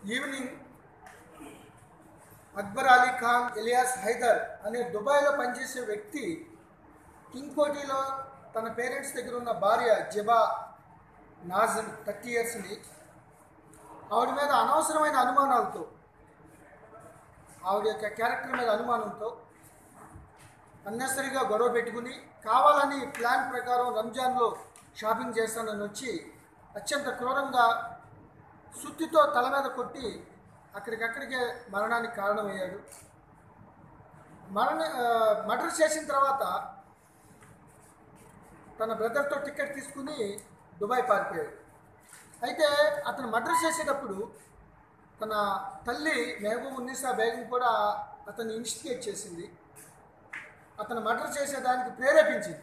evening Akbar Ali Khan alias Hyder అనే దుబాయ్లో పనిచేసే వ్యక్తి కింగ్ కోటిలో తన పేరెంట్స్ దగ్గర ఉన్న భార్య జబా నాజన్ థర్టీ ఇయర్స్ని ఆవిడ మీద అనవసరమైన అనుమానాలతో ఆవిడ యొక్క క్యారెక్టర్ మీద అనుమానంతో అన్నెసరిగా గొడవ పెట్టుకుని కావాలని ప్లాన్ ప్రకారం రంజాన్లో షాపింగ్ చేస్తానని వచ్చి అత్యంత క్రూరంగా సుత్తితో తల మీద కొట్టి అక్కడికక్కడికే మరణానికి కారణమయ్యాడు మరణ మర్డర్ చేసిన తర్వాత తన బ్రదర్తో టికెట్ తీసుకుని దుబాయ్ పారిపోయాడు అయితే అతను మర్డర్ చేసేటప్పుడు తన తల్లి మెహబూబ్ ఉన్నీసా బేగం కూడా అతన్ని ఇన్స్టిగేట్ చేసింది అతను మర్డర్ చేసేదానికి ప్రేరేపించింది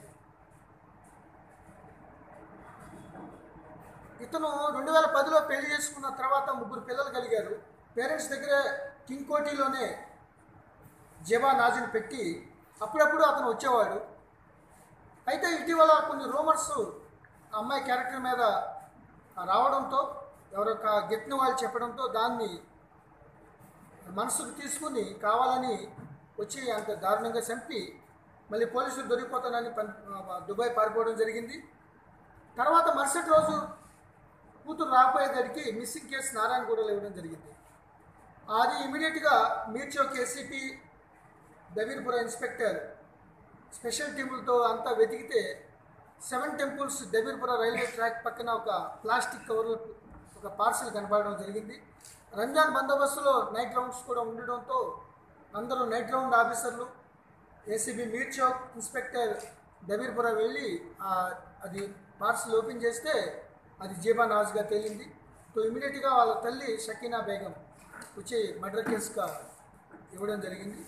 ఇతను రెండు వేల పదిలో పెళ్లి చేసుకున్న తర్వాత ముగ్గురు పిల్లలు కలిగారు పేరెంట్స్ దగ్గరే కింగ్ కోటిలోనే జబా నాజుని పెట్టి అప్పుడప్పుడు అతను వచ్చేవాడు అయితే ఇటీవల కొన్ని రూమర్స్ ఆ అమ్మాయి క్యారెక్టర్ మీద రావడంతో ఎవరొక గెట్టిన వాళ్ళు చెప్పడంతో దాన్ని మనసుకు తీసుకుని కావాలని వచ్చి అంత దారుణంగా చంపి మళ్ళీ పోలీసులు దొరికిపోతానని పన్ దుబాయ్ పారిపోవడం జరిగింది తర్వాత మరుసటి రోజు కూతురు రాకపోయేదానికి మిస్సింగ్ కేసు నారాయణగూడలో ఇవ్వడం జరిగింది అది ఇమీడియట్గా Mirchowk ACP Dabirpura inspector special టీములతో అంతా వెతికితే seven temples Dabirpura railway track పక్కన ఒక ప్లాస్టిక్ కవర్లో ఒక పార్సల్ కనపడడం జరిగింది రంజాన్ బందోబస్తులో నైట్ రౌండ్స్ కూడా ఉండడంతో అందరూ నైట్ రౌండ్ ఆఫీసర్లు ఏసీబీ మీర్ చౌక్ ఇన్స్పెక్టర్ దబీర్పుర వెళ్ళి ఆ, అది పార్సల్ ఓపెన్ చేస్తే అది జీబా నాజ్గా తేలింది సో ఇమీడియట్గా వాళ్ళ తల్లి షకీనా బేగం వచ్చి మర్డర్ కేసుగా ఇవ్వడం జరిగింది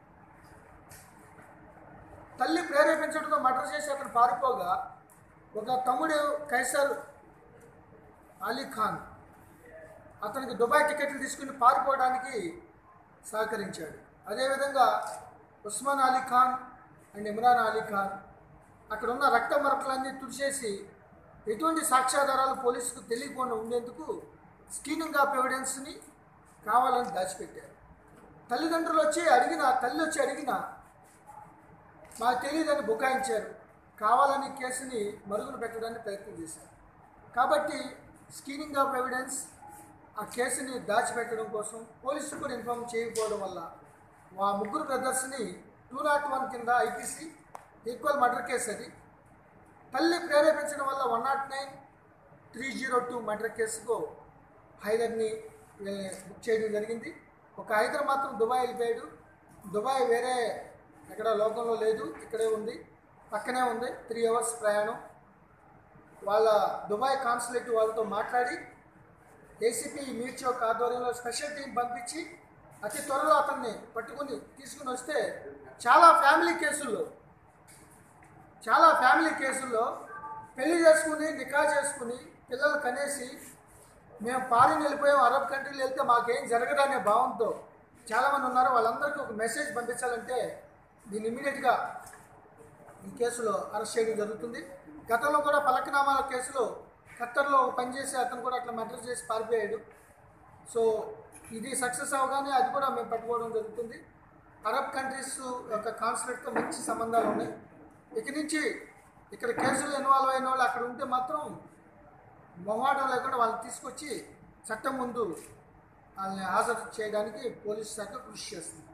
తల్లి ప్రేరేపించడంతో మర్డర్ చేసి అతను పారిపోగా ఒక తమ్ముడు కైసర్ అలీ ఖాన్ అతనికి దుబాయ్ టికెట్లు తీసుకుని పారిపోవడానికి సహకరించాడు అదేవిధంగా ఉస్మాన్ అలీ ఖాన్ అండ్ ఇమ్రాన్ అలీ ఖాన్ అక్కడ ఉన్న రక్త మరకలన్నీ తుడిచేసి ఎటువంటి సాక్ష్యాధారాలు పోలీసుకు తెలియకుండా ఉండేందుకు స్కీనింగ్ ఆఫ్ ఎవిడెన్స్ని కావాలని దాచిపెట్టారు తల్లిదండ్రులు వచ్చి అడిగిన తల్లి వచ్చి అడిగిన మాకు తెలియదని బుకాయించారు కావాలని కేసుని మరుగున పెట్టడానికి ప్రయత్నం చేశారు కాబట్టి స్కీనింగ్ ఆఫ్ ఎవిడెన్స్ ఆ కేసుని దాచిపెట్టడం కోసం పోలీసులు కూడా ఇన్ఫార్మ్ చేయకపోవడం వల్ల మా ముగ్గురు బ్రదర్స్ని టూ నాట్ వన్ కింద ఐపీసీ ఈక్వల్ మర్డర్ కేసు అది తల్లి ప్రేరేపించడం వల్ల one not nine three zero two murder కేసుకు హైదర్ని ఏ, బుక్ చేయడం జరిగింది ఒక హైదర్ మాత్రం దుబాయ్ వెళ్ళిపోయాడు దుబాయ్ వేరే ఎక్కడ లోకంలో లేదు ఇక్కడే ఉంది పక్కనే ఉంది త్రీ అవర్స్ ప్రయాణం వాళ్ళ దుబాయ్ కాన్సులేట్ వాళ్ళతో మాట్లాడి ఏసీపీ మీర్ చౌక్ ఆధ్వర్యంలో స్పెషల్ టీం పంపించి అతి త్వరలో అతన్ని పట్టుకుని తీసుకుని వస్తే చాలా ఫ్యామిలీ కేసుల్లో చాలా ఫ్యామిలీ కేసుల్లో పెళ్లి చేసుకుని నికా చేసుకుని పిల్లలు కనేసి మేము పారిని వెళ్ళిపోయాం అరబ్ కంట్రీలు వెళ్తే మాకేం జరగదనే భావంతో చాలామంది ఉన్నారు వాళ్ళందరికీ ఒక మెసేజ్ పంపించాలంటే దీన్ని ఇమీడియట్గా ఈ కేసులో అరెస్ట్ చేయడం జరుగుతుంది గతంలో కూడా పలకనామాల కేసులో ఖత్తర్లో పనిచేసి అతను కూడా అట్లా మర్డర్ చేసి పారిపోయాడు సో ఇది సక్సెస్ అవగానే అది కూడా మేము పట్టుకోవడం జరుగుతుంది అరబ్ కంట్రీస్ యొక్క కాన్సులేట్తో మంచి సంబంధాలు ఉన్నాయి ఇక నుంచి ఇక్కడ కేసులు ఇన్వాల్వ్ అయిన వాళ్ళు అక్కడ ఉంటే మాత్రం మొహమాటం లేకుండా వాళ్ళని తీసుకొచ్చి చట్టం ముందు వాళ్ళని హాజరు చేయడానికి పోలీస్ శాఖ కృషి చేస్తుంది